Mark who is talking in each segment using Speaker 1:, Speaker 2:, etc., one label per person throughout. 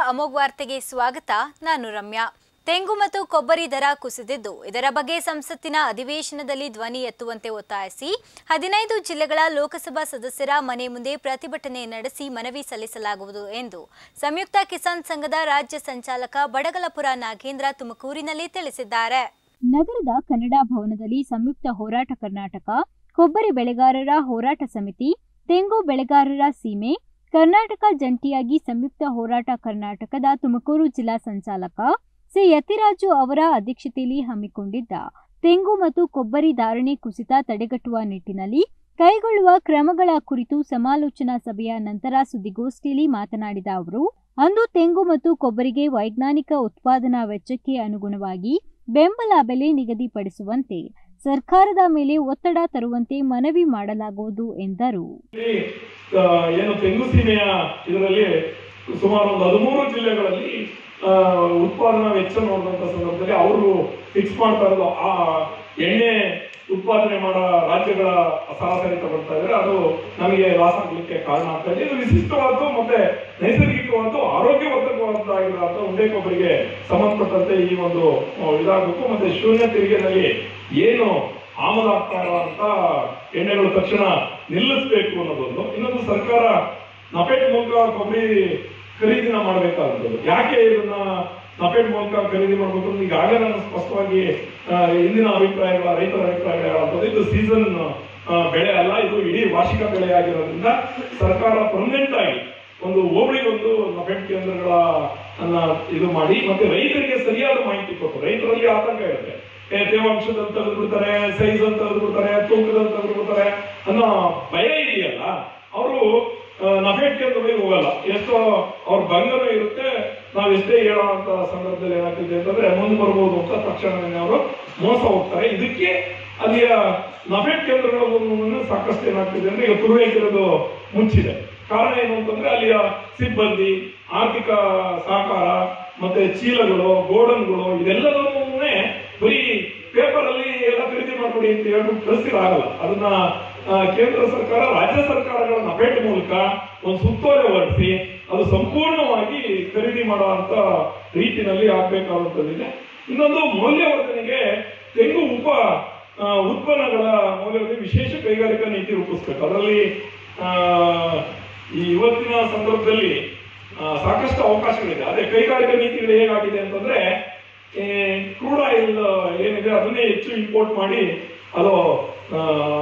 Speaker 1: ಅಮೋಘ್ ವಾರ್ತೆಗೆ ಸ್ವಾಗತ ನಾನು ರಮ್ಯಾ ತೆಂಗು ಮತ್ತು ಕೊಬ್ಬರಿ ದರ ಕುಸಿದಿದ್ದು ಇದರ ಬಗ್ಗೆ ಸಂಸತ್ತಿನ ಅಧಿವೇಶನದಲ್ಲಿ ಧ್ವನಿ ಎತ್ತುವಂತೆ ಒತ್ತಾಯಿಸಿ ಹದಿನೈದು ಜಿಲ್ಲೆಗಳ ಲೋಕಸಭಾ ಸದಸ್ಯರ ಮನೆ ಮುಂದೆ ಪ್ರತಿಭಟನೆ ನಡೆಸಿ ಮನವಿ ಸಲ್ಲಿಸಲಾಗುವುದು ಎಂದು ಸಂಯುಕ್ತ ಕಿಸಾನ್ ಸಂಘದ ರಾಜ್ಯ ಸಂಚಾಲಕ ಬಡಗಲಪುರ ನಾಗೇಂದ್ರ ತುಮಕೂರಿನಲ್ಲಿ ತಿಳಿಸಿದ್ದಾರೆ ನಗರದ ಕನ್ನಡ ಭವನದಲ್ಲಿ ಸಂಯುಕ್ತ ಹೋರಾಟ ಕರ್ನಾಟಕ ಕೊಬ್ಬರಿ ಬೆಳೆಗಾರರ ಹೋರಾಟ ಸಮಿತಿ ತೆಂಗು ಬೆಳೆಗಾರರ ಸೀಮೆ ಕರ್ನಾಟಕ ಜಂಟಿಯಾಗಿ ಸಂಯುಕ್ತ ಹೋರಾಟ ಕರ್ನಾಟಕದ ತುಮಕೂರು ಜಿಲ್ಲಾ ಸಂಚಾಲಕ ಸಿ ಯತಿರಾಜು ಅವರ ಅಧ್ಯಕ್ಷತೆಯಲ್ಲಿ ಹಮ್ಮಿಕೊಂಡಿದ್ದ ತೆಂಗು ಮತ್ತು ಕೊಬ್ಬರಿ ಧಾರಣೆ ಕುಸಿತ ತಡೆಗಟ್ಟುವ ನಿಟ್ಟಿನಲ್ಲಿ ಕೈಗೊಳ್ಳುವ ಕ್ರಮಗಳ ಕುರಿತು ಸಮಾಲೋಚನಾ ಸಭೆಯ ನಂತರ ಸುದ್ದಿಗೋಷ್ಠಿಯಲ್ಲಿ ಮಾತನಾಡಿದ ಅವರು ಅಂದು ತೆಂಗು ಮತ್ತು ಕೊಬ್ಬರಿಗೆ ವೈಜ್ಞಾನಿಕ ಉತ್ಪಾದನಾ ವೆಚ್ಚಕ್ಕೆ ಅನುಗುಣವಾಗಿ ಬೆಂಬಲ ಬೆಲೆ ನಿಗದಿಪಡಿಸುವಂತೆ ಸರ್ಕಾರದ ಮೇಲೆ ಒತ್ತಡ ತರುವಂತೆ ಮನವಿ ಮಾಡಲಾಗುವುದು ಎಂದರು
Speaker 2: ಇಲ್ಲಿ ಆ, ಏನು ತೆಂಗು ಸೀಮೆಯ ಇದರಲ್ಲಿ ಸುಮಾರು ಒಂದು ಹದಿಮೂರು ಜಿಲ್ಲೆಗಳಲ್ಲಿ ಆ, ಉತ್ಪಾದನಾ ವೆಚ್ಚ ನೋಡಿದಂತ ಸಂದರ್ಭದಲ್ಲಿ ಅವರು ಫಿಕ್ಸ್ ಮಾಡ್ತಾ ಇರೋದು ಆ ಎಣ್ಣೆ ಉತ್ಪಾದನೆ ಮಾಡೋ ರಾಜ್ಯಗಳ ಸರಾಸರಿ ತಗೊಳ್ತಾ ಇದ್ರೆ ಅದು ನಮಗೆ ಲಾಸ್ ಆಗ್ಲಿಕ್ಕೆ ಕಾರಣ ಆಗ್ತಾ ಇದೆ ಇದು ವಿಶಿಷ್ಟವಾದ್ದು ಮತ್ತೆ ನೈಸರ್ಗಿಕವಾದ್ದು ಆರೋಗ್ಯವರ್ಧಕವಾದ ಉಂಡೆ ಕೊಬ್ಬರಿಗೆ ಸಂಬಂಧಪಟ್ಟಂತೆ ಈ ಒಂದು ಆ, ಇದಾಗಬೇಕು ಮತ್ತೆ ಶೂನ್ಯ ತೆರಿಗೆನಲ್ಲಿ ಏನು ಆಮದಾಗ್ತಾ ಇರುವಂತ ಎಣ್ಣೆಗಳು ತಕ್ಷಣ ನಿಲ್ಲಿಸಬೇಕು ಅನ್ನೋದೊಂದು ಇನ್ನೊಂದು ಸರ್ಕಾರ ನಪೇಟ್ ಮೂಲಕ ಕೊಬ್ಬರಿ ಖರೀದಿನ ಮಾಡಬೇಕಾದಂಥದ್ದು ಯಾಕೆ ಇದನ್ನ ನಪೇಟ್ ಮೂಲಕ ಖರೀದಿ ಮಾಡಬೇಕು ಅಂತ ಈಗಾಗಲೇ ನಾನು ಸ್ಪಷ್ಟವಾಗಿ ಆ, ಇಂದಿನ ಅಭಿಪ್ರಾಯಗಳ ರೈತರ ಅಭಿಪ್ರಾಯಗಳು ಹೇಳುವಂಥದ್ದು ಇದು ಸೀಸನ್ ಬೆಳೆ ಅಲ್ಲ ಇದು ಇಡೀ ವಾರ್ಷಿಕ ಬೆಳೆ ಆಗಿರೋದ್ರಿಂದ ಸರ್ಕಾರ ಪರ್ಮನೆಂಟ್ ಆಗಿ ಒಂದು ಹೋಬಳಿಗೊಂದು ನಪೇಟ್ ಕೇಂದ್ರಗಳ ಅನ್ನ ಇದು ಮಾಡಿ ಮತ್ತೆ ರೈತರಿಗೆ ಸರಿಯಾದ ಮಾಹಿತಿ ಕೊಟ್ಟು ರೈತರಲ್ಲಿ ಆತಂಕ ಇರುತ್ತೆ ಏ, ತೇವಾಂಶದಲ್ಲಿ ತೆಗೆದು ಬಿಡ್ತಾರೆ ಸೈಜ್ ಅಂತ ತೆಗೆದು ಬಿಡ್ತಾರೆ ತೂಕದಲ್ಲಿ ತೆಗೆದು ಬಿಡ್ತಾರೆ ಅನ್ನೋ ಭಯ ಇದೆಯಲ್ಲ ಅವರು ನಫೇಟ್ ಕೇಂದ್ರಗಳಿಗೆ ಹೋಗಲ್ಲ ಎಷ್ಟೋ ಅವ್ರ ಭಂಗನೂ ಇರುತ್ತೆ ನಾವ್ ಎಷ್ಟೇ ಹೇಳೋ ಅಂತ ಸಂದರ್ಭದಲ್ಲಿ ಏನಾಗ್ತಿದೆ ಅಂತಂದ್ರೆ ಮುಂದೆ ಬರ್ಬೋದು ಅಂತ ತಕ್ಷಣವೇ ಅವರು ಮೋಸ ಹೋಗ್ತಾರೆ ಇದಕ್ಕೆ ಅಲ್ಲಿಯ ನಫೇಟ್ ಕೇಂದ್ರಗಳನ್ನು ಸಾಕಷ್ಟು ಏನಾಗ್ತಿದೆ ಅಂದ್ರೆ ಈಗ ಪೂರ್ವೈಕ್ಯರದು ಮುಚ್ಚಿದೆ ಕಾರಣ ಏನು ಅಂತಂದ್ರೆ ಅಲ್ಲಿಯ ಸಿಬ್ಬಂದಿ ಆರ್ಥಿಕ ಸಹಕಾರ ಮತ್ತೆ ಚೀಲಗಳು ಗೋಡನ್ಗಳು ಇದೆಲ್ಲದನ್ನೂ ಬರೀ ಪೇಪರ್ ಅಲ್ಲಿ ಎಲ್ಲ ಖರೀದಿ ಮಾಡ್ಕೊಡಿ ಅಂತ ಹೇಳ್ಬಿಟ್ಟು ಕಳಿಸಿದ್ರೆ ಆಗಲ್ಲ ಅದನ್ನ ಆ, ಕೇಂದ್ರ ಸರ್ಕಾರ ರಾಜ್ಯ ಸರ್ಕಾರಗಳ ನಪೇಟ್ ಮೂಲಕ ಒಂದು ಸುತ್ತೋಲೆ ಹೊರಡಿಸಿ ಅದು ಸಂಪೂರ್ಣವಾಗಿ ಖರೀದಿ ಮಾಡುವಂತ ರೀತಿನಲ್ಲಿ ಆಗ್ಬೇಕಾದಂತದ್ದಿದೆ ಇನ್ನೊಂದು ಮೌಲ್ಯವರ್ಧನೆಗೆ ತೆಂಗು ಉಪ ಆ, ಉತ್ಪನ್ನಗಳ ಮೌಲ್ಯವರ್ಧನೆ ವಿಶೇಷ ಕೈಗಾರಿಕಾ ನೀತಿ ರೂಪಿಸ್ಬೇಕು ಅದರಲ್ಲಿ ಆ, ಈ ಇವತ್ತಿನ ಸಂದರ್ಭದಲ್ಲಿ ಆ, ಸಾಕಷ್ಟು ಅವಕಾಶಗಳಿದೆ ಅದೇ ಕೈಗಾರಿಕಾ ನೀತಿಗಳು ಹೇಗಾಗಿದೆ ಅಂತಂದ್ರೆ ಕ್ರೂಡ್ ಆಯಿಲ್ ಏನಿದೆ ಅದನ್ನೇ ಹೆಚ್ಚು ಇಂಪೋರ್ಟ್ ಮಾಡಿ ಅದು ಆ,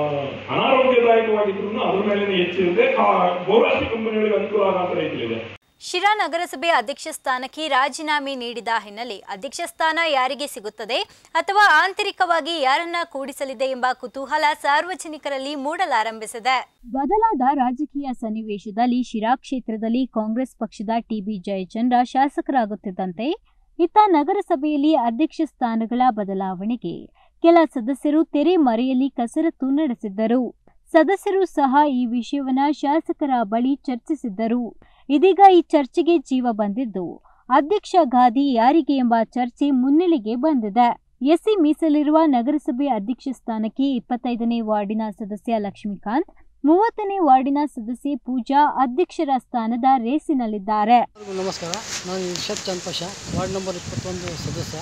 Speaker 2: ಅನಾರೋಗ್ಯದಾಯಕವಾಗಿದ್ರು ಅದ್ರ ಮೇಲೆ ಹೆಚ್ಚಿರುತ್ತೆ ಕಾ- ಬಹುರಾಷ್ಟ್ರೀಯ ಕಂಪನಿಗಳಿಗೆ ಅನುಕೂಲ ಆಗೋ ರೀತಿಯಲ್ಲಿದೆ
Speaker 1: ಶಿರಾ ನಗರಸಭೆ ಅಧ್ಯಕ್ಷ ಸ್ಥಾನಕ್ಕೆ ರಾಜೀನಾಮೆ ನೀಡಿದ ಹಿನ್ನೆಲೆ ಅಧ್ಯಕ್ಷ ಸ್ಥಾನ ಯಾರಿಗೆ ಸಿಗುತ್ತದೆ ಅಥವಾ ಆಂತರಿಕವಾಗಿ ಯಾರನ್ನ ಕೂಡಿಸಲಿದೆ ಎಂಬ ಕುತೂಹಲ ಸಾರ್ವಜನಿಕರಲ್ಲಿ ಮೂಡಲಾರಂಭಿಸಿದೆ ಬದಲಾದ ರಾಜಕೀಯ ಸನ್ನಿವೇಶದಲ್ಲಿ ಶಿರಾ ಕ್ಷೇತ್ರದಲ್ಲಿ ಕಾಂಗ್ರೆಸ್ ಪಕ್ಷದ ಟಿಬಿ ಜಯಚಂದ್ರ ಶಾಸಕರಾಗುತ್ತಿದ್ದಂತೆ ಇತ್ತ ನಗರಸಭೆಯಲ್ಲಿ ಅಧ್ಯಕ್ಷ ಸ್ಥಾನಗಳ ಬದಲಾವಣೆಗೆ ಕೆಲ ಸದಸ್ಯರು ತೆರೆ ಮರೆಯಲ್ಲಿ ಕಸರತ್ತು ನಡೆಸಿದ್ದರು ಸದಸ್ಯರು ಸಹ ಈ ವಿಷಯವನ್ನ ಶಾಸಕರ ಬಳಿ ಚರ್ಚಿಸಿದ್ದರು ಇದೀಗ ಈ ಚರ್ಚೆಗೆ ಜೀವ ಬಂದಿದ್ದು ಅಧ್ಯಕ್ಷ ಗಾದಿ ಯಾರಿಗೆ ಎಂಬ ಚರ್ಚೆ ಮುನ್ನೆಲೆಗೆ ಬಂದಿದೆ ಎಸ್ಸಿ ಮೀಸಲಿರುವ ನಗರಸಭೆ ಅಧ್ಯಕ್ಷ ಸ್ಥಾನಕ್ಕೆ ಇಪ್ಪತ್ತೈದನೇ ವಾರ್ಡಿನ ಸದಸ್ಯ ಲಕ್ಷ್ಮೀಕಾಂತ್ ಮೂವತ್ತನೇ ವಾರ್ಡಿನ ಸದಸ್ಯೆ ಪೂಜಾ ಅಧ್ಯಕ್ಷರ ಸ್ಥಾನದ ರೇಸಿನಲ್ಲಿದ್ದಾರೆ
Speaker 3: ಎಲ್ಲರಿಗೂ ನಮಸ್ಕಾರ ನಾನು ಇರ್ಷದ್ ಚಂದ್ಪಶ ವಾರ್ಡ್ ನಂಬರ್ ಇಪ್ಪತ್ತೊಂದು ಸದಸ್ಯ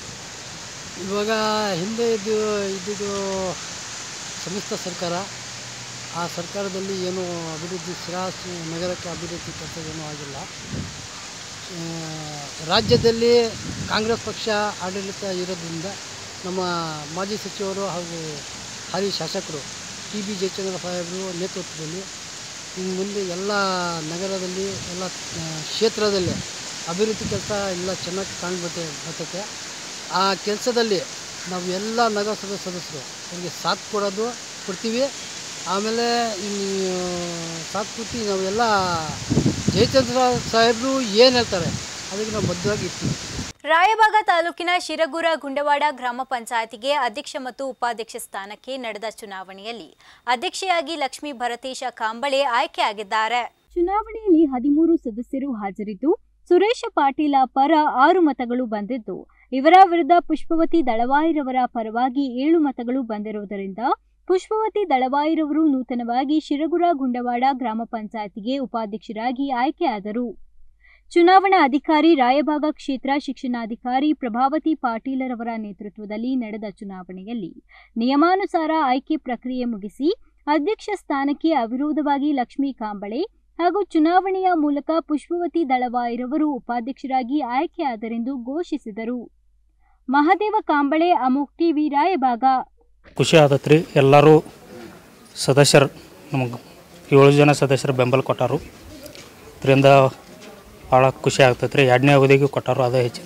Speaker 3: ಇವಾಗ ಹಿಂದೆ ಇದ್ದು ಇದ್ದಿದ್ದು ಸಮ್ಮಿಶ್ರ ಸರ್ಕಾರ ಆ ಸರ್ಕಾರದಲ್ಲಿ ಏನು ಅಭಿವೃದ್ಧಿ ಶಿರಾ ನಗರಕ್ಕೆ ಅಭಿವೃದ್ಧಿ ಕೆಲಸ ಏನೂ ಆಗಿಲ್ಲ ಆ, ರಾಜ್ಯದಲ್ಲಿ ಕಾಂಗ್ರೆಸ್ ಪಕ್ಷ ಆಡಳಿತ ಇರೋದ್ರಿಂದ ನಮ್ಮ ಮಾಜಿ ಸಚಿವರು ಹಾಗೂ ಹಾಲಿ ಶಾಸಕರು ಟಿ ಬಿ ಜಯಚಂದ್ರ ಸಾಹೇಬರು ನೇತೃತ್ವದಲ್ಲಿ ಇನ್ನು ಮುಂದೆ ಎಲ್ಲ ನಗರದಲ್ಲಿ ಎಲ್ಲ ಆ, ಕ್ಷೇತ್ರದಲ್ಲಿ ಅಭಿವೃದ್ಧಿ ಕೆಲಸ ಎಲ್ಲ ಚೆನ್ನಾಗಿ ಕಾಣ್ಬತ್ತೆ ಬರ್ತೈತೆ ಆ ಕೆಲಸದಲ್ಲಿ ನಾವು ಎಲ್ಲ ನಗರಸಭೆ ಸದಸ್ಯರು ಅವರಿಗೆ ಸಾಥ್ ಕೊಡೋದು ಕೊಡ್ತೀವಿ ಆಮೇಲೆ ಇನ್ನು ಸಾಥ್ ಕೊಟ್ಟು ನಾವೆಲ್ಲ ಜಯಚಂದ್ರ ಸಾಹೇಬರು ಏನು ಹೇಳ್ತಾರೆ ಅದಕ್ಕೆ ನಾವು ಬದ್ಧವಾಗಿ ಇರ್ತೀವಿ
Speaker 1: ರಾಯಬಾಗ ತಾಲೂಕಿನ ಶಿರಗೂರ ಗುಂಡವಾಡ ಗ್ರಾಮ ಪಂಚಾಯತಿಗೆ ಅಧ್ಯಕ್ಷ ಮತ್ತು ಉಪಾಧ್ಯಕ್ಷ ಸ್ಥಾನಕ್ಕೆ ನಡೆದ ಚುನಾವಣೆಯಲ್ಲಿ ಅಧ್ಯಕ್ಷೆಯಾಗಿ ಲಕ್ಷ್ಮೀ ಭರತೇಶ ಕಾಂಬಳೆ ಆಯ್ಕೆಯಾಗಿದ್ದಾರೆ ಚುನಾವಣೆಯಲ್ಲಿ ಹದಿಮೂರು ಸದಸ್ಯರು ಹಾಜರಿದ್ದು ಸುರೇಶ ಪಾಟೀಲ ಪರ ಆರು ಮತಗಳು ಬಂದಿದ್ದು ಇವರ ವಿರುದ್ಧ ಪುಷ್ಪವತಿ ದಳವಾಯಿರವರ ಪರವಾಗಿ ಏಳು ಮತಗಳು ಬಂದಿರುವುದರಿಂದ ಪುಷ್ಪವತಿ ದಳವಾಯಿರವರು ನೂತನವಾಗಿ ಶಿರಗುರ ಗುಂಡವಾಡ ಗ್ರಾಮ ಪಂಚಾಯತಿಗೆ ಉಪಾಧ್ಯಕ್ಷರಾಗಿ ಆಯ್ಕೆಯಾದರು ಚುನಾವಣಾ ಅಧಿಕಾರಿ ರಾಯಭಾಗ ಕ್ಷೇತ್ರ ಶಿಕ್ಷಣಾಧಿಕಾರಿ ಪ್ರಭಾವತಿ ಪಾಟೀಲರವರ ನೇತೃತ್ವದಲ್ಲಿ ನಡೆದ ಚುನಾವಣೆಯಲ್ಲಿ ನಿಯಮಾನುಸಾರ ಆಯ್ಕೆ ಪ್ರಕ್ರಿಯೆ ಮುಗಿಸಿ ಅಧ್ಯಕ್ಷ ಸ್ಥಾನಕ್ಕೆ ಅವಿರೋಧವಾಗಿ ಲಕ್ಷ್ಮೀ ಕಾಂಬಳೆ ಹಾಗೂ ಚುನಾವಣೆಯ ಮೂಲಕ ಪುಷ್ಪವತಿ ದಳವಾಯಿರವರು ಉಪಾಧ್ಯಕ್ಷರಾಗಿ ಆಯ್ಕೆಯಾದರೆಂದು ಘೋಷಿಸಿದರು ಮಹದೇವ ಕಾಂಬಳೆ ಅಮೋಕ್ ಟಿವಿ ರಾಯಭಾಗ
Speaker 4: ಖುಷಿ ಆದತ್ರಿ ಎಲ್ಲರೂ ಸದಸ್ಯರು ನಮಗೆ ಏಳು ಜನ ಸದಸ್ಯರು ಬೆಂಬಲ ಕೊಟ್ಟಾರು ಅದರಿಂದ ಭಾಳ ಖುಷಿ ಆಗ್ತೈತೆ ರೀ ಎರಡನೇ ಅವಧಿಗೆ ಕೊಟ್ಟಾರು ಅದೇ ಹೆಚ್ಚಿನ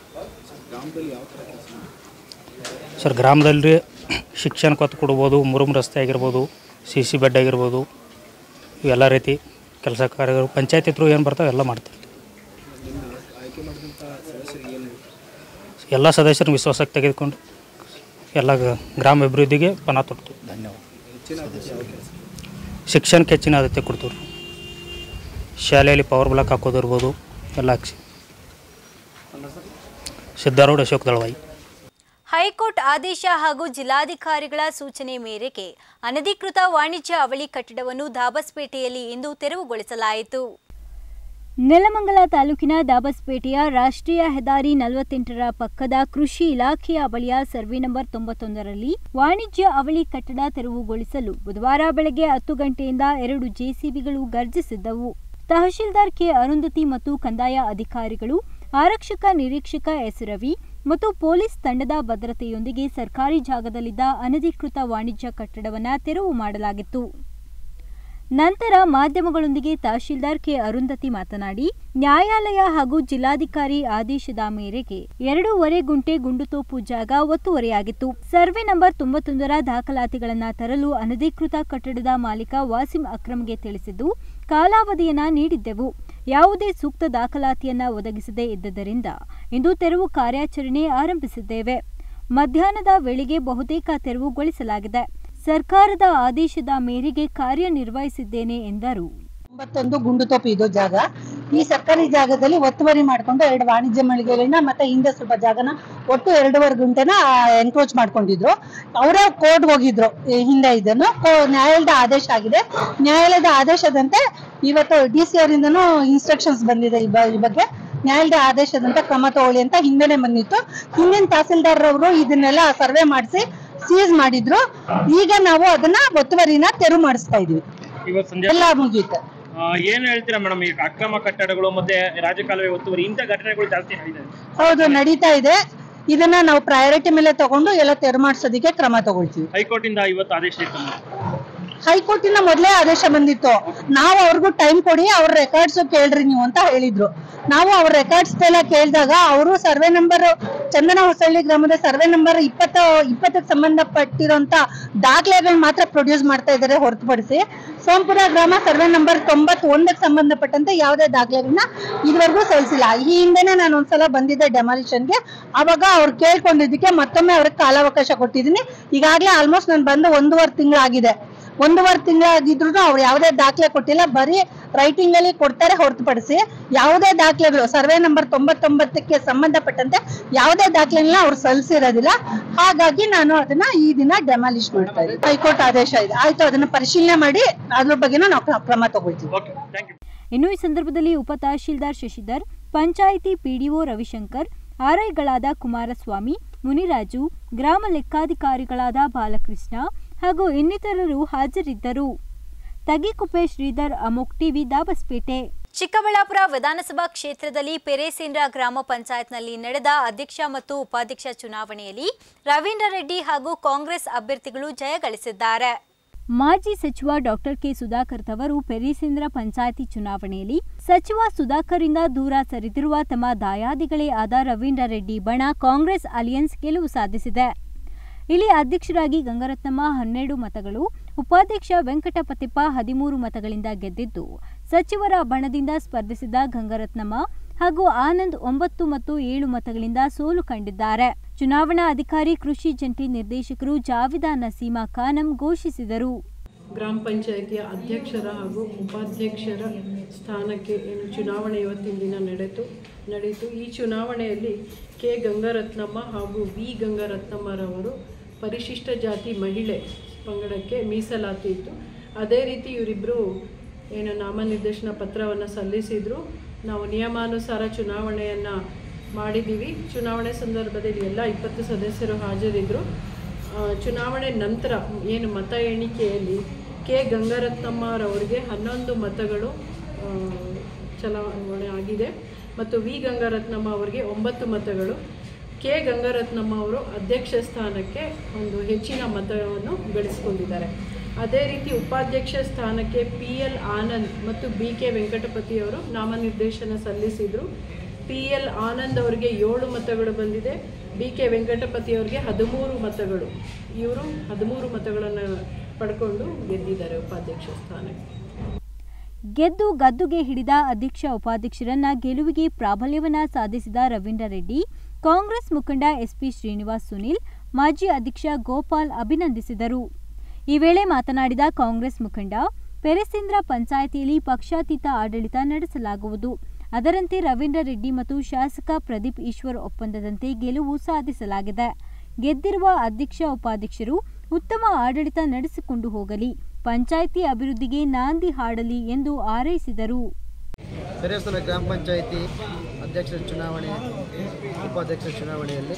Speaker 4: ಸರ್ ಗ್ರಾಮದಲ್ಲಿ ರೀ ಶಿಕ್ಷಣ ಕೊತ್ತು ಕೊಡ್ಬೋದು ಮುರುಮ್ ರಸ್ತೆ ಆಗಿರ್ಬೋದು ಸಿ ಸಿ ಬೆಡ್ ಆಗಿರ್ಬೋದು ಇವೆಲ್ಲ ರೀತಿ ಕೆಲಸ ಕಾರ್ಯಗಳು ಪಂಚಾಯತಿ ಥ್ರೂ ಏನು ಬರ್ತಾವೆ ಎಲ್ಲ ಮಾಡ್ತೀವಿ ಎಲ್ಲ ಸದಸ್ಯರನ್ನ ವಿಶ್ವಾಸಕ್ಕೆ ತೆಗೆದುಕೊಂಡು ಎಲ್ಲ ಗ- ಗ್ರಾಮ ಅಭಿವೃದ್ಧಿಗೆ ಪಣ ತೊಡ್ತು ಧನ್ಯವಾದ ಶಿಕ್ಷಣಕ್ಕೆ ಹೆಚ್ಚಿನ ಆದ್ಯತೆ ಕೊಡ್ತೀವಿ ಶಾಲೆಯಲ್ಲಿ ಪವರ್ ಬ್ಲಾಕ್ ಹಾಕೋದಿರ್ಬೋದು ಎಲ್ಲ ಹಾಕ್ಸಿ ಸಿದ್ಧಾರೂಢ ಅಶೋಕ್ ದಳವಾಯಿ
Speaker 1: ಹೈಕೋರ್ಟ್ ಆದೇಶ ಹಾಗೂ ಜಿಲ್ಲಾಧಿಕಾರಿಗಳ ಸೂಚನೆ ಮೇರೆಗೆ ಅನಧಿಕೃತ ವಾಣಿಜ್ಯ ಅವಳಿ ಕಟ್ಟಡವನ್ನು ದಾಬಸ್ಪೇಟೆಯಲ್ಲಿ ಇಂದು ತೆರವುಗೊಳಿಸಲಾಯಿತು ನೆಲಮಂಗಲ ತಾಲೂಕಿನ ದಾಬಸ್ಪೇಟೆಯ ರಾಷ್ಟ್ರೀಯ ಹೆದ್ದಾರಿ ನಲವತ್ತೆಂಟರ ಪಕ್ಕದ ಕೃಷಿ ಇಲಾಖೆಯ ಬಳಿಯ ಸರ್ವೆ ನಂಬರ್ ತೊಂಬತ್ತೊಂದರಲ್ಲಿ ವಾಣಿಜ್ಯ ಅವಳಿ ಕಟ್ಟಡ ತೆರವುಗೊಳಿಸಲು ಬುಧವಾರ ಬೆಳಗ್ಗೆ ಹತ್ತು ಗಂಟೆಯಿಂದ ಎರಡು ಜೆಸಿಬಿಗಳು ಗರ್ಜಿಸಿದ್ದವು ತಹಶೀಲ್ದಾರ್ ಕೆ ಅರುಂಧತಿ ಮತ್ತು ಕಂದಾಯ ಅಧಿಕಾರಿಗಳು ಆರಕ್ಷಕ ನಿರೀಕ್ಷಕ ಎಸ್ ರವಿ ಮತ್ತು ಪೊಲೀಸ್ ತಂಡದ ಭದ್ರತೆಯೊಂದಿಗೆ ಸರ್ಕಾರಿ ಜಾಗದಲ್ಲಿದ್ದ ಅನಧಿಕೃತ ವಾಣಿಜ್ಯ ಕಟ್ಟಡವನ್ನು ತೆರವು ಮಾಡಲಾಗಿತ್ತು ನಂತರ ಮಾಧ್ಯಮಗಳೊಂದಿಗೆ ತಹಶೀಲ್ದಾರ್ ಕೆ ಅರುಂಧತಿ ಮಾತನಾಡಿ ನ್ಯಾಯಾಲಯ ಹಾಗೂ ಜಿಲ್ಲಾಧಿಕಾರಿ ಆದೇಶದ ಮೇರೆಗೆ ಎರಡೂವರೆ ಗುಂಟೆ ಗುಂಡುತೋಪು ಜಾಗ ಒತ್ತುವರಿಯಾಗಿತ್ತು ಸರ್ವೆ ನಂಬರ್ ತೊಂಬತ್ತೊಂದರ ದಾಖಲಾತಿಗಳನ್ನ ತರಲು ಅನಧಿಕೃತ ಕಟ್ಟಡದ ಮಾಲೀಕ ವಾಸಿಂ ಅಕ್ರಮ್ಗೆ ತಿಳಿಸಿದ್ದು ಕಾಲಾವಧಿಯನ್ನ ನೀಡಿದ್ದೆವು ಯಾವುದೇ ಸೂಕ್ತ ದಾಖಲಾತಿಯನ್ನ ಒದಗಿಸದೇ ಇದ್ದದರಿಂದ ಇಂದು ತೆರವು ಕಾರ್ಯಾಚರಣೆ ಆರಂಭಿಸಿದ್ದೇವೆ ಮಧ್ಯಾಹ್ನದ ವೇಳೆಗೆ ಬಹುತೇಕ ತೆರವುಗೊಳಿಸಲಾಗಿದೆ ಸರ್ಕಾರದ ಆದೇಶದ ಮೇರೆಗೆ ಕಾರ್ಯನಿರ್ವಹಿಸಿದ್ದೇನೆ ಎಂದರು
Speaker 5: ಒಂಬತ್ತೊಂದು ಗುಂಡುತೋಪು ಇದು ಜಾಗ ಈ ಸರ್ಕಾರಿ ಜಾಗದಲ್ಲಿ ಒತ್ತುವರಿ ಮಾಡ್ಕೊಂಡು ಎರಡು ವಾಣಿಜ್ಯ ಮಳಿಗೆಗಳನ್ನ ಮತ್ತೆ ಹಿಂದೆ ಸ್ವಲ್ಪ ಜಾಗನ ಒಟ್ಟು ಎರಡೂವರೆ ಗುಂಟೆನ ಎನ್ಕ್ರೋಚ್ ಮಾಡ್ಕೊಂಡಿದ್ರು ಅವರೇ ಕೋರ್ಟ್ ಹೋಗಿದ್ರು ಈ ಹಿಂದೆ ಇದನ್ನು ಕೋ- ನ್ಯಾಯಾಲಯದ ಆದೇಶ ಆಗಿದೆ ನ್ಯಾಯಾಲಯದ ಆದೇಶದಂತೆ ಇವತ್ತು ಡಿ ಸಿ ಅವರಿಂದನೂ ಇನ್ಸ್ಟ್ರಕ್ಷನ್ಸ್ ಬಂದಿದೆ ಈ ಬ- ಈ ಬಗ್ಗೆ ನ್ಯಾಯಾಲಯದ ಆದೇಶದಂತೆ ಕ್ರಮ ತಗೊಳ್ಳಿ ಅಂತ ಹಿಂದೆನೆ ಬಂದಿತ್ತು ಹಿಂದಿನ ತಹಸೀಲ್ದಾರ್ ಅವರು ಇದನ್ನೆಲ್ಲ ಸರ್ವೆ ಮಾಡಿಸಿ ಸೀಸ್ ಮಾಡಿದ್ರು ಈಗ ನಾವು ಅದನ್ನ ಒತ್ತುವರಿನ ತೆರವು ಮಾಡಿಸ್ತಾ ಇದೀವಿ
Speaker 6: ಇವತ್ತು ಸಂಜೆ
Speaker 5: ಎಲ್ಲ ಮುಗೀತು
Speaker 6: ಆ, ಏನ್ ಹೇಳ್ತೀರಾ ಮೇಡಮ್ ಈಗ ಅಕ್ರಮ ಕಟ್ಟಡಗಳು ಮತ್ತೆ ರಾಜಕಾಲುವೆ ಒತ್ತುವರಿ ಇಂಥ ಘಟನೆಗಳು ಜಾಸ್ತಿ ನಡೀತದೆ
Speaker 5: ಹೌದು ನಡೀತಾ ಇದೆ ಇದನ್ನ ನಾವು ಪ್ರಯಾರಿಟಿ ಮೇಲೆ ತಗೊಂಡು ಎಲ್ಲ ತೆರವು ಮಾಡಿಸೋದಕ್ಕೆ ಕ್ರಮ ತಗೊಳ್ತೀವಿ
Speaker 6: ಹೈಕೋರ್ಟ್ ಇಂದ ಇವತ್ತು ಆದೇಶ ಇತ್ತು
Speaker 5: ಹೈಕೋರ್ಟ್ ಇಂದ ಮೊದಲೇ ಆದೇಶ ಬಂದಿತ್ತು ನಾವು ಅವ್ರಿಗೂ ಟೈಮ್ ಕೊಡಿ ಅವ್ರ ರೆಕಾರ್ಡ್ಸ್ ಕೇಳ್ರಿ ನೀವು ಅಂತ ಹೇಳಿದ್ರು ನಾವು ಅವ್ರ ರೆಕಾರ್ಡ್ಸ್ ಎಲ್ಲ ಕೇಳಿದಾಗ ಅವರು ಸರ್ವೆ ನಂಬರ್ ಚಂದನ ಹೊಸಳ್ಳಿ ಗ್ರಾಮದ ಸರ್ವೆ ನಂಬರ್ ಇಪ್ಪತ್ತ ಇಪ್ಪತ್ತಕ್ಕೆ ಸಂಬಂಧಪಟ್ಟಿರುವಂತ ದಾಖಲೆಗಳನ್ನ ಮಾತ್ರ ಪ್ರೊಡ್ಯೂಸ್ ಮಾಡ್ತಾ ಇದ್ದಾರೆ ಹೊರತುಪಡಿಸಿ ಸೋಂಪುರ ಗ್ರಾಮ ಸರ್ವೆ ನಂಬರ್ ತೊಂಬತ್ ಒಂದಕ್ಕೆ ಸಂಬಂಧಪಟ್ಟಂತೆ ಯಾವುದೇ ದಾಖಲೆಗಳನ್ನ ಇದುವರೆಗೂ ಸಲ್ಲಿಸಿಲ್ಲ ಈ ಹಿಂದೆನೆ ನಾನು ಒಂದ್ಸಲ ಬಂದಿದ್ದೆ ಡೆಮಾಲಿಷನ್ಗೆ ಅವಾಗ ಅವ್ರು ಕೇಳ್ಕೊಂಡಿದ್ದಕ್ಕೆ ಮತ್ತೊಮ್ಮೆ ಅವ್ರಿಗೆ ಕಾಲಾವಕಾಶ ಕೊಟ್ಟಿದ್ದೀನಿ ಈಗಾಗಲೇ ಆಲ್ಮೋಸ್ಟ್ ನಾನು ಬಂದು ಒಂದೂವರೆ ತಿಂಗಳಾಗಿದೆ ಒಂದೂವರೆ ತಿಂಗಳಾಗಿದ್ರು ಅವ್ರು ಯಾವುದೇ ದಾಖಲೆ ಕೊಟ್ಟಿಲ್ಲ ಬರೀ ರೈಟಿಂಗ್ ಅಲ್ಲಿ ಕೊಡ್ತಾರೆ ಹೊರತುಪಡಿಸಿ ಯಾವುದೇ ದಾಖಲೆಗಳು ಸರ್ವೆ ನಂಬರ್ ತೊಂಬತ್ತೊಂಬತ್ತಕ್ಕೆ ಸಂಬಂಧಪಟ್ಟಂತೆ ಯಾವುದೇ ದಾಖಲೆಗಳನ್ನ ಅವ್ರು ಸಲ್ಲಿಸಿರೋದಿಲ್ಲ ಹಾಗಾಗಿ ನಾನು ಅದನ್ನ ಈ ದಿನ ಡೆಮಾಲಿಷ್ ಮಾಡ್ತಾ ಇದ್ದೀನಿ ಹೈಕೋರ್ಟ್ ಆದೇಶ ಇದೆ ಆಯ್ತು ಅದನ್ನ ಪರಿಶೀಲನೆ ಮಾಡಿ ಅದ್ರ ಬಗ್ಗೆನೂ ನಾವು ಕ್ರ- ಕ್ರಮ ತಗೊಳ್ತೀವಿ
Speaker 6: ಓಕೆ ಥ್ಯಾಂಕ್ ಯು
Speaker 1: ಇನ್ನು ಈ ಸಂದರ್ಭದಲ್ಲಿ ಉಪ ತಹಶೀಲ್ದಾರ್ ಶಶಿಧರ್ ಪಂಚಾಯಿತಿ ಪಿಡಿಒ ರವಿಶಂಕರ್ ಆರ್ಐಗಳಾದ ಕುಮಾರಸ್ವಾಮಿ ಮುನಿರಾಜು ಗ್ರಾಮ ಲೆಕ್ಕಾಧಿಕಾರಿಗಳಾದ ಬಾಲಕೃಷ್ಣ ಹಾಗೂ ಇನ್ನಿತರರು ಹಾಜರಿದ್ದರು ತಗಿಕುಪ್ಪೆ ಶ್ರೀಧರ್ ಅಮೋಕ್ ಟಿವಿ ದಾಬಸ್ಪೇಟೆ ಚಿಕ್ಕಬಳ್ಳಾಪುರ ವಿಧಾನಸಭಾ ಕ್ಷೇತ್ರದಲ್ಲಿ ಪೆರೇಸೇಂದ್ರ ಗ್ರಾಮ ಪಂಚಾಯತ್ನಲ್ಲಿ ನಡೆದ ಅಧ್ಯಕ್ಷ ಮತ್ತು ಉಪಾಧ್ಯಕ್ಷ ಚುನಾವಣೆಯಲ್ಲಿ ರವೀಂದ್ರ ರೆಡ್ಡಿ ಹಾಗೂ ಕಾಂಗ್ರೆಸ್ ಅಭ್ಯರ್ಥಿಗಳು ಜಯಗಳಿಸಿದ್ದಾರೆ ಮಾಜಿ ಸಚಿವ ಡಾಕ್ಟರ್ ಕೆ ಸುಧಾಕರ್ ಅವರು ಪೆರಿಸೇಂದ್ರ ಪಂಚಾಯಿತಿ ಚುನಾವಣೆಯಲ್ಲಿ ಸಚಿವ ಸುಧಾಕರ್ರಿಂದ ದೂರ ಸರಿದಿರುವ ತಮ್ಮ ದಾಯಾದಿಗಳೇ ಆದ ರವೀಂದ್ರ ರೆಡ್ಡಿ ಬಣ ಕಾಂಗ್ರೆಸ್ ಅಲಿಯನ್ಸ್ ಗೆಲುವು ಸಾಧಿಸಿದೆ ಇಲ್ಲಿ ಅಧ್ಯಕ್ಷರಾಗಿ ಗಂಗರತ್ನಮ್ಮ ಹನ್ನೆರಡು ಮತಗಳು ಉಪಾಧ್ಯಕ್ಷ ವೆಂಕಟಪತಿಪ್ಪ ಹದಿಮೂರು ಮತಗಳಿಂದ ಗೆದ್ದಿದ್ದು ಸಚಿವರ ಬಣದಿಂದ ಸ್ಪರ್ಧಿಸಿದ ಗಂಗರತ್ನಮ್ಮ ಹಾಗೂ ಆನಂದ್ ಒಂಬತ್ತು ಮತ್ತು ಏಳು ಮತಗಳಿಂದ ಸೋಲು ಕಂಡಿದ್ದಾರೆ ಚುನಾವಣಾ ಅಧಿಕಾರಿ ಕೃಷಿ ಜಂಟಿ ನಿರ್ದೇಶಕರು ಜಾವಿದಾ ನಸೀಮಾ ಖಾನಂ ಘೋಷಿಸಿದರು
Speaker 7: ಗ್ರಾಮ ಪಂಚಾಯಿತಿಯ ಅಧ್ಯಕ್ಷರ ಹಾಗೂ ಉಪಾಧ್ಯಕ್ಷರ ಸ್ಥಾನಕ್ಕೆ ಏನು ಚುನಾವಣೆ ಇವತ್ತಿನ ದಿನ ನಡೆಯಿತು ನಡೆಯಿತು ಈ ಚುನಾವಣೆಯಲ್ಲಿ ಕೆ ಗಂಗರತ್ನಮ್ಮ ಹಾಗೂ ವಿ ಗಂಗರತ್ನಮ್ಮರವರು ಪರಿಶಿಷ್ಟ ಜಾತಿ ಮಹಿಳೆ ಪಂಗಡಕ್ಕೆ ಮೀಸಲಾತಿ ಇತ್ತು ಅದೇ ರೀತಿ ಇವರಿಬ್ಬರು ಏನು ನಾಮನಿರ್ದೇಶನ ಪತ್ರವನ್ನು ಸಲ್ಲಿಸಿದರು ನಾವು ನಿಯಮಾನುಸಾರ ಚುನಾವಣೆಯನ್ನು ಮಾಡಿದ್ದೀವಿ ಚುನಾವಣೆ ಸಂದರ್ಭದಲ್ಲಿ ಎಲ್ಲ ಇಪ್ಪತ್ತು ಸದಸ್ಯರು ಹಾಜರಿದ್ದರು ಆ, ಚುನಾವಣೆ ನಂತರ ಏನು ಮತ ಎಣಿಕೆಯಲ್ಲಿ ಕೆ ಗಂಗಾರತ್ನಮ್ಮರವರಿಗೆ ಹನ್ನೊಂದು ಮತಗಳು ಆ, ಚಲಾವಣೆ ಆಗಿದೆ ಮತ್ತು ವಿ ಗಂಗಾರತ್ನಮ್ಮ ಅವರಿಗೆ ಒಂಬತ್ತು ಮತಗಳು ಕೆ ಗಂಗಾರತ್ನಮ್ಮ ಅವರು ಅಧ್ಯಕ್ಷ ಸ್ಥಾನಕ್ಕೆ ಒಂದು ಹೆಚ್ಚಿನ ಮತವನ್ನು ಗಳಿಸಿಕೊಂಡಿದ್ದಾರೆ ಅದೇ ರೀತಿ ಉಪಾಧ್ಯಕ್ಷ ಸ್ಥಾನಕ್ಕೆ ಪಿ ಎಲ್ ಆನಂದ್ ಮತ್ತು ಬಿ ಕೆ ವೆಂಕಟಪತಿ ಅವರು ನಾಮನಿರ್ದೇಶನ ಸಲ್ಲಿಸಿದರು ಪಿ ಎಲ್ ಆನಂದ್ ಅವರಿಗೆ ಏಳು ಮತಗಳು ಬಂದಿದೆ ಬಿ ಕೆ ವೆಂಕಟಪತಿ ಅವರಿಗೆ ಹದಿಮೂರು ಮತಗಳು ಇವರು ಹದಿಮೂರು ಮತಗಳನ್ನು ಪಡ್ಕೊಂಡು ಗೆದ್ದಿದ್ದಾರೆ ಉಪಾಧ್ಯಕ್ಷ ಸ್ಥಾನಕ್ಕೆ
Speaker 1: ಗೆದ್ದು ಗದ್ದುಗೆ ಹಿಡಿದ ಅಧ್ಯಕ್ಷ ಉಪಾಧ್ಯಕ್ಷರನ್ನ ಗೆಲುವಿಗೆ ಪ್ರಾಬಲ್ಯವನ್ನ ಸಾಧಿಸಿದ ರವೀಂದ್ರ ರೆಡ್ಡಿ ಕಾಂಗ್ರೆಸ್ ಮುಖಂಡ ಎಸ್ಪಿ ಶ್ರೀನಿವಾಸ್ ಸುನಿಲ್ ಮಾಜಿ ಅಧ್ಯಕ್ಷ ಗೋಪಾಲ್ ಅಭಿನಂದಿಸಿದರು ಈ ವೇಳೆ ಮಾತನಾಡಿದ ಕಾಂಗ್ರೆಸ್ ಮುಖಂಡ ಪೆರೆಸೇಂದ್ರ ಪಂಚಾಯಿತಿಯಲ್ಲಿ ಪಕ್ಷಾತೀತ ಆಡಳಿತ ನಡೆಸಲಾಗುವುದು ಅದರಂತೆ ರವೀಂದ್ರ ರೆಡ್ಡಿ ಮತ್ತು ಶಾಸಕ ಪ್ರದೀಪ್ ಈಶ್ವರ್ ಒಪ್ಪಂದದಂತೆ ಗೆಲುವು ಸಾಧಿಸಲಾಗಿದೆ ಗೆದ್ದಿರುವ ಅಧ್ಯಕ್ಷ ಉಪಾಧ್ಯಕ್ಷರು ಉತ್ತಮ ಆಡಳಿತ ನಡೆಸಿಕೊಂಡು ಹೋಗಲಿ ಪಂಚಾಯಿತಿ ಅಭಿವೃದ್ಧಿಗೆ ನಾಂದಿ ಹಾಡಲಿ ಎಂದು ಹಾರೈಸಿದರು
Speaker 8: ಪೆರೇಸನ ಗ್ರಾಮ ಪಂಚಾಯಿತಿ ಅಧ್ಯಕ್ಷರ ಚುನಾವಣೆ ಉಪಾಧ್ಯಕ್ಷರ ಚುನಾವಣೆಯಲ್ಲಿ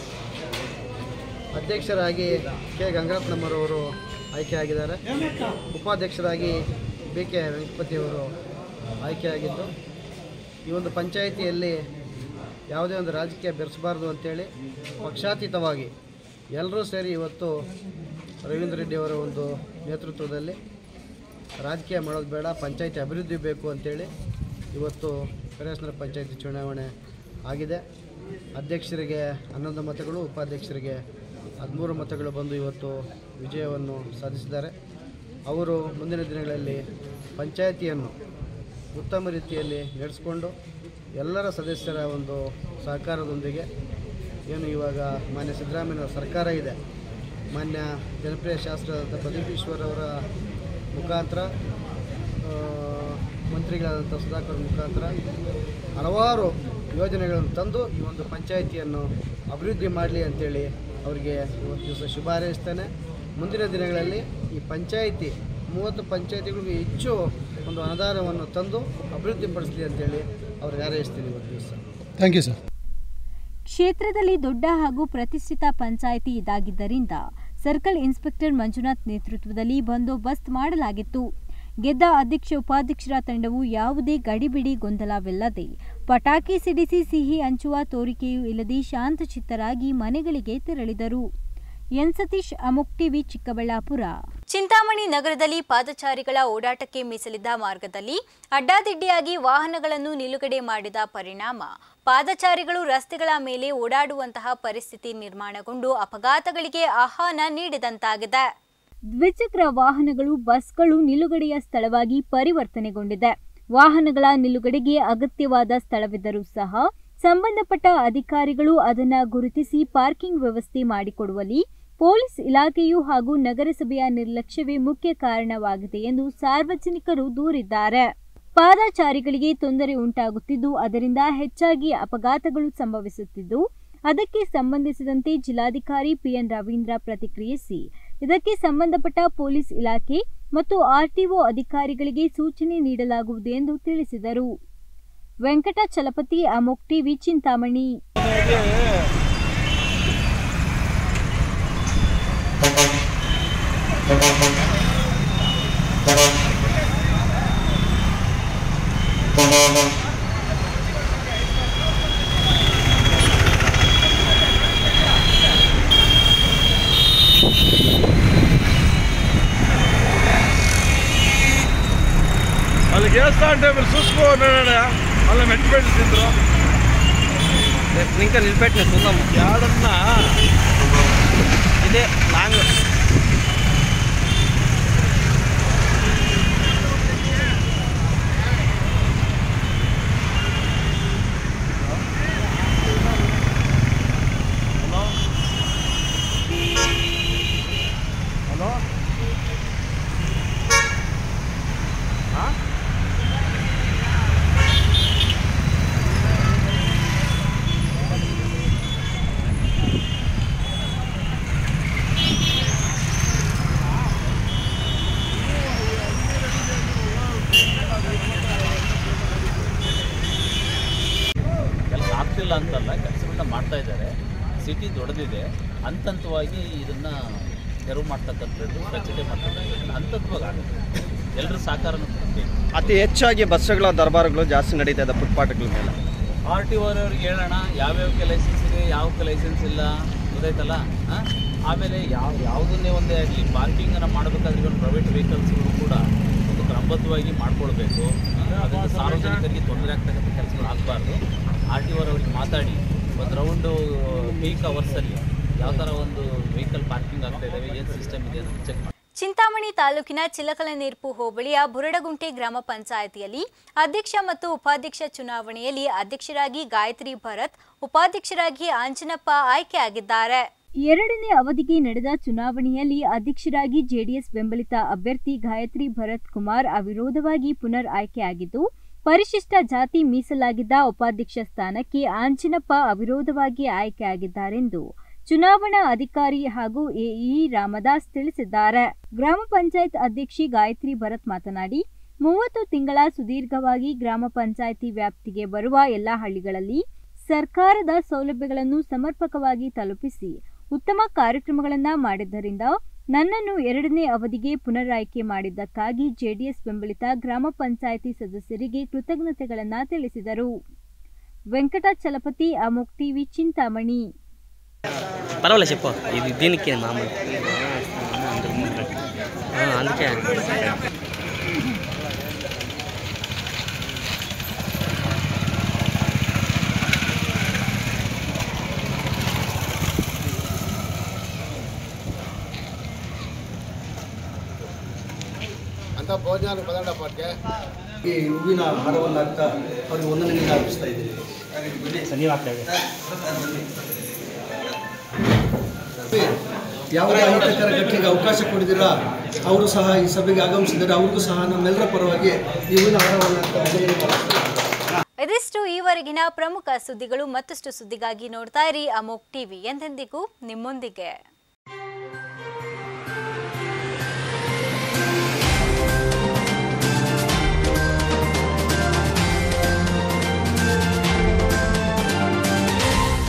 Speaker 8: ಅಧ್ಯಕ್ಷರಾಗಿ ಕೆ ಗಂಗಾರತ್ನಮ್ಮರವರು ಆಯ್ಕೆಯಾಗಿದ್ದಾರೆ ಉಪಾಧ್ಯಕ್ಷರಾಗಿ ಬಿ ಕೆ ವೆಂಕಟಪತಿಯವರು ಆಯ್ಕೆಯಾಗಿದ್ದು ಈ ಒಂದು ಪಂಚಾಯಿತಿಯಲ್ಲಿ ಯಾವುದೇ ಒಂದು ರಾಜಕೀಯ ಬೆರೆಸಬಾರ್ದು ಅಂತೇಳಿ ಪಕ್ಷಾತೀತವಾಗಿ ಎಲ್ಲರೂ ಸೇರಿ ಇವತ್ತು ರವೀಂದ್ರ ರೆಡ್ಡಿಯವರ ಒಂದು ನೇತೃತ್ವದಲ್ಲಿ ರಾಜಕೀಯ ಮಾಡೋದು ಬೇಡ ಪಂಚಾಯತಿ ಅಭಿವೃದ್ಧಿ ಬೇಕು ಅಂತೇಳಿ ಇವತ್ತು ಪೆರೇಸ್ನರ ಪಂಚಾಯತಿ ಚುನಾವಣೆ ಆಗಿದೆ ಅಧ್ಯಕ್ಷರಿಗೆ ಹನ್ನೊಂದು ಮತಗಳು ಉಪಾಧ್ಯಕ್ಷರಿಗೆ ಹದಿಮೂರು ಮತಗಳು ಬಂದು ಇವತ್ತು ವಿಜಯವನ್ನು ಸಾಧಿಸಿದ್ದಾರೆ ಅವರು ಮುಂದಿನ ದಿನಗಳಲ್ಲಿ ಪಂಚಾಯತಿಯನ್ನು ಉತ್ತಮ ರೀತಿಯಲ್ಲಿ ನಡೆಸಿಕೊಂಡು ಎಲ್ಲರ ಸದಸ್ಯರ ಒಂದು ಸಹಕಾರದೊಂದಿಗೆ ಏನು ಇವಾಗ ಮಾನ್ಯ ಸಿದ್ದರಾಮಯ್ಯ ಸರ್ಕಾರ ಇದೆ ಮಾನ್ಯ ಜನಪ್ರಿಯ ಶಾಸಕರಾದಂಥ ಪ್ರದೀಪ್ ಈಶ್ವರ್ ಅವರ ಮುಖಾಂತರ ಆ, ಮಂತ್ರಿಗಳಾದಂಥ ಸುಧಾಕರ್ ಮುಖಾಂತರ ಹಲವಾರು ಯೋಜನೆಗಳನ್ನು ತಂದು ಈ ಒಂದು ಪಂಚಾಯಿತಿಯನ್ನು ಅಭಿವೃದ್ಧಿ ಮಾಡಲಿ ಅಂತೇಳಿ ಅವರಿಗೆ ಇವತ್ತು ದಿವಸ ಶುಭ ಹಾರೈಸ್ತೇನೆ ಮುಂದಿನ ದಿನಗಳಲ್ಲಿ ಈ ಪಂಚಾಯಿತಿ ಮೂವತ್ತು ಪಂಚಾಯಿತಿಗಳಿಗೂ ಹೆಚ್ಚು ಒಂದು ಅನುದಾನವನ್ನು ತಂದು ಅಭಿವೃದ್ಧಿಪಡಿಸಲಿ ಅಂತೇಳಿ ಅವ್ರಿಗೆ ಹಾರೈಸ್ತೀನಿ ಇವತ್ತು ದಿವಸ
Speaker 9: ಥ್ಯಾಂಕ್ ಯು ಸರ್
Speaker 1: ಕ್ಷೇತ್ರದಲ್ಲಿ ದೊಡ್ಡ ಹಾಗೂ ಪ್ರತಿಷ್ಠಿತ ಪಂಚಾಯಿತಿ ಇದಾಗಿದ್ದರಿಂದ ಸರ್ಕಲ್ ಇನ್ಸ್ಪೆಕ್ಟರ್ ಮಂಜುನಾಥ್ ನೇತೃತ್ವದಲ್ಲಿ ಬಂದೋಬಸ್ತ್ ಮಾಡಲಾಗಿತ್ತು ಗೆದ್ದ ಅಧ್ಯಕ್ಷ ಉಪಾಧ್ಯಕ್ಷರ ತಂಡವು ಯಾವುದೇ ಗಡಿಬಿಡಿ ಗೊಂದಲವಿಲ್ಲದೆ ಪಟಾಕಿ ಸಿಡಿಸಿ ಸಿಹಿ ಹಂಚುವ ತೋರಿಕೆಯೂ ಇಲ್ಲದೆ ಶಾಂತಚಿತ್ತರಾಗಿ ಮನೆಗಳಿಗೆ ತೆರಳಿದರು ಎನ್ ಸತೀಶ್ ಅಮುಕ್ ಟಿವಿ ಚಿಕ್ಕಬಳ್ಳಾಪುರ ಚಿಂತಾಮಣಿ ನಗರದಲ್ಲಿ ಪಾದಚಾರಿಗಳ ಓಡಾಟಕ್ಕೆ ಮೀಸಲಿದ್ದ ಮಾರ್ಗದಲ್ಲಿ ಅಡ್ಡಾದಿಡ್ಡಿಯಾಗಿ ವಾಹನಗಳನ್ನು ನಿಲುಗಡೆ ಮಾಡಿದ ಪರಿಣಾಮ ಪಾದಚಾರಿಗಳು ರಸ್ತೆಗಳ ಮೇಲೆ ಓಡಾಡುವಂತಹ ಪರಿಸ್ಥಿತಿ ನಿರ್ಮಾಣಗೊಂಡು ಅಪಘಾತಗಳಿಗೆ ಆಹ್ವಾನ ನೀಡಿದಂತಾಗಿದೆ ದ್ವಿಚಕ್ರ ವಾಹನಗಳು ಬಸ್ಗಳು ನಿಲುಗಡೆಯ ಸ್ಥಳವಾಗಿ ಪರಿವರ್ತನೆಗೊಂಡಿದೆ ವಾಹನಗಳ ನಿಲುಗಡೆಗೆ ಅಗತ್ಯವಾದ ಸ್ಥಳವಿದ್ದರೂ ಸಹ ಸಂಬಂಧಪಟ್ಟ ಅಧಿಕಾರಿಗಳು ಅದನ್ನ ಗುರುತಿಸಿ ಪಾರ್ಕಿಂಗ್ ವ್ಯವಸ್ಥೆ ಮಾಡಿಕೊಡುವಲ್ಲಿ ಪೊಲೀಸ್ ಇಲಾಖೆಯು ಹಾಗೂ ನಗರಸಭೆಯ ನಿರ್ಲಕ್ಷ್ಯವೇ ಮುಖ್ಯ ಕಾರಣವಾಗಿದೆ ಎಂದು ಸಾರ್ವಜನಿಕರು ದೂರಿದ್ದಾರೆ ಪಾದಚಾರಿಗಳಿಗೆ ತೊಂದರೆ ಉಂಟಾಗುತ್ತಿದ್ದು ಅದರಿಂದ ಹೆಚ್ಚಾಗಿ ಅಪಘಾತಗಳು ಸಂಭವಿಸುತ್ತಿದ್ದು ಅದಕ್ಕೆ ಸಂಬಂಧಿಸಿದಂತೆ ಜಿಲ್ಲಾಧಿಕಾರಿ ಪಿಎನ್ ರವೀಂದ್ರ ಪ್ರತಿಕ್ರಿಯಿಸಿ ಇದಕ್ಕೆ ಸಂಬಂಧಪಟ್ಟ ಪೊಲೀಸ್ ಇಲಾಖೆ ಮತ್ತು ಆರ್ಟಿಒ ಅಧಿಕಾರಿಗಳಿಗೆ ಸೂಚನೆ ನೀಡಲಾಗುವುದು ಎಂದು ತಿಳಿಸಿದರು ವೆಂಕಟಚಲಪತಿ ಅಮೋಕ್ ಟಿವಿ ಚಿಂತಾಮಣಿ
Speaker 2: ಅಲ್ಲಿ ದೇವಸ್ಥಾನ ಟೇಬಲ್ చూసుకో అలా మెట్టు పెట్టి తింటారు
Speaker 8: ఇంకా నిలబెట్టిన చూద్దాం
Speaker 2: ఏడన్నా
Speaker 8: ఇదే లాంగ్
Speaker 2: హలో
Speaker 9: ಸಿಟಿ ದೊಡ್ಡದಿದೆ ಹಂತ ಹಂತವಾಗಿ ಇದನ್ನು ತೆರವು ಮಾಡ್ತಕ್ಕಂಥದ್ದು ಸ್ವಚ್ಛತೆ ಮಾಡ್ತಕ್ಕಂಥದ್ದು ಹಂತ ಹಂತವಾಗಿ ಆಗುತ್ತೆ ಎಲ್ಲರ ಸಹಕಾರನೂ ಬೇಕು
Speaker 10: ಅತಿ ಹೆಚ್ಚಾಗಿ ಬಸ್ಸುಗಳ ದರ್ಬಾರುಗಳು ಜಾಸ್ತಿ ನಡೀತಾ ಇದೆ ಫುಟ್ಪಾತ್ಗಳ ಮೇಲೆ
Speaker 9: ಆರ್ ಟಿ ಅವ್ರಿಗೆ ಹೇಳೋಣ ಯಾವ್ಯಾವಕ್ಕೆ ಲೈಸೆನ್ಸ್ ಇದೆ ಯಾವಕ್ಕೆ ಲೈಸೆನ್ಸ್ ಇಲ್ಲ ಗೊತ್ತಾಯ್ತಲ್ಲ ಆ? ಆಮೇಲೆ ಯಾವ ಯಾವುದನ್ನೇ ಒಂದೇ ಆಗಲಿ ಪಾರ್ಕಿಂಗನ್ನು ಮಾಡಬೇಕಾದ್ರೆ ಇವನ್ ಪ್ರೈವೇಟ್ ವೆಹಿಕಲ್ಸ್ಗಳು ಕೂಡ ಒಂದು ಕ್ರಮಬದ್ಧವಾಗಿ ಮಾಡ್ಕೊಳ್ಬೇಕು ಅದರಿಂದ ಸಾರ್ವಜನಿಕರಿಗೆ ತೊಂದರೆ ಆಗ್ತಕ್ಕಂಥ ಕೆಲಸಗಳು ಆಗಬಾರ್ದು ಆರ್ ಟಿ ಅವ್ರಿಗೆ ಮಾತಾಡಿ ಒಂದು ರೌಂಡು ಪೀಕ್ ಅವರ್ಸಲ್ಲಿ ಯಾವ ಥರ ಒಂದು ವೆಹಿಕಲ್ ಪಾರ್ಕಿಂಗ್ ಆಗ್ತಾ ಇದ್ದಾವೆ ಏನು ಸಿಸ್ಟಮ್ ಇದೆ ಅಂತ ಚೆಕ್ ಮಾಡಿ
Speaker 1: ಚಿಂತಾಮಣಿ ತಾಲೂಕಿನ ಚಿಲಕಲನೀರ್ಪು ಹೋಬಳಿಯ ಬುರಡಗುಂಟೆ ಗ್ರಾಮ ಪಂಚಾಯಿತಿಯಲ್ಲಿ ಅಧ್ಯಕ್ಷ ಮತ್ತು ಉಪಾಧ್ಯಕ್ಷ ಚುನಾವಣೆಯಲ್ಲಿ ಅಧ್ಯಕ್ಷರಾಗಿ ಗಾಯತ್ರಿ ಭರತ್ ಉಪಾಧ್ಯಕ್ಷರಾಗಿ ಆಂಜನಪ್ಪ ಆಯ್ಕೆಯಾಗಿದ್ದಾರೆ ಎರಡನೇ ಅವಧಿಗೆ ನಡೆದ ಚುನಾವಣೆಯಲ್ಲಿ ಅಧ್ಯಕ್ಷರಾಗಿ ಜೆಡಿಎಸ್ ಬೆಂಬಲಿತ ಅಭ್ಯರ್ಥಿ ಗಾಯತ್ರಿ ಭರತ್ ಕುಮಾರ್ ಅವಿರೋಧವಾಗಿ ಪುನರ್ ಆಯ್ಕೆಯಾಗಿದ್ದು ಪರಿಶಿಷ್ಟ ಜಾತಿ ಮೀಸಲಾಗಿದ್ದ ಉಪಾಧ್ಯಕ್ಷ ಸ್ಥಾನಕ್ಕೆ ಆಂಜನಪ್ಪ ಅವಿರೋಧವಾಗಿ ಆಯ್ಕೆಯಾಗಿದ್ದಾರೆಂದು ಚುನಾವಣಾ ಅಧಿಕಾರಿ ಹಾಗೂ ಎಇ ರಾಮದಾಸ್ ತಿಳಿಸಿದ್ದಾರೆ ಗ್ರಾಮ ಪಂಚಾಯತ್ ಅಧ್ಯಕ್ಷೆ ಗಾಯತ್ರಿ ಭರತ್ ಮಾತನಾಡಿ ಮೂವತ್ತು ತಿಂಗಳ ಸುದೀರ್ಘವಾಗಿ ಗ್ರಾಮ ಪಂಚಾಯಿತಿ ವ್ಯಾಪ್ತಿಗೆ ಬರುವ ಎಲ್ಲ ಹಳ್ಳಿಗಳಲ್ಲಿ ಸರ್ಕಾರದ ಸೌಲಭ್ಯಗಳನ್ನು ಸಮರ್ಪಕವಾಗಿ ತಲುಪಿಸಿ ಉತ್ತಮ ಕಾರ್ಯಕ್ರಮಗಳನ್ನ ಮಾಡಿದ್ದರಿಂದ ನನ್ನನ್ನು ಎರಡನೇ ಅವಧಿಗೆ ಪುನರಾಯ್ಕೆ ಮಾಡಿದ್ದಕ್ಕಾಗಿ ಜೆಡಿಎಸ್ ಬೆಂಬಲಿತ ಗ್ರಾಮ ಪಂಚಾಯಿತಿ ಸದಸ್ಯರಿಗೆ ಕೃತಜ್ಞತೆಗಳನ್ನ ತಿಳಿಸಿದರು ವೆಂಕಟಾಚಲಪತಿ ಅಮೋಕ್ ಟಿವಿ ಚಿಂತಾಮಣಿ
Speaker 11: పర్వాలేదు చెప్పు ఇది దీనికి మామూలు ఆ, అందుకే
Speaker 8: ಅಂತ ಭೋಜನ ಪದಾರ್ಥ ಪಾಟ್ಗೆ ಈ ಹೂವಿನ ಹಾರವನ್ನು ಹಾಕ್ತಾ ಅವ್ರಿಗೆ ಒಂದನೇ ನೀರು ಅರ್ಪಿಸ್ತಾ ಇದ್ದೀವಿ ಯಾವುದೇ ಅಹಿತಕರ ಘಟನೆಗೆ ಅವಕಾಶ ಕೊಡಿದಿರಾ ಅವರು ಸಹ ಈ ಸಭೆಗೆ ಆಗಮಿಸಿದರೆ ಅವ್ರಿಗೂ ಸಹ ನಮ್ಮೆಲ್ಲರ ಪರವಾಗಿ ಈ ಹೂವಿನ ಹಾರವನ್ನು ಹಾಕ್ತಾ ವಂದನೆ ಮಾಡ್ತೀನಿ.
Speaker 1: ಇದಿಷ್ಟು ಈವರೆಗಿನ ಪ್ರಮುಖ ಸುದ್ದಿಗಳು ಮತ್ತಷ್ಟು ಸುದ್ದಿಗಾಗಿ ನೋಡ್ತಾ ಇರಿ ಅಮೋಕ್ ಟಿವಿ ಎಂದೆಂದಿಗೂ ನಿಮ್ಮೊಂದಿಗೆ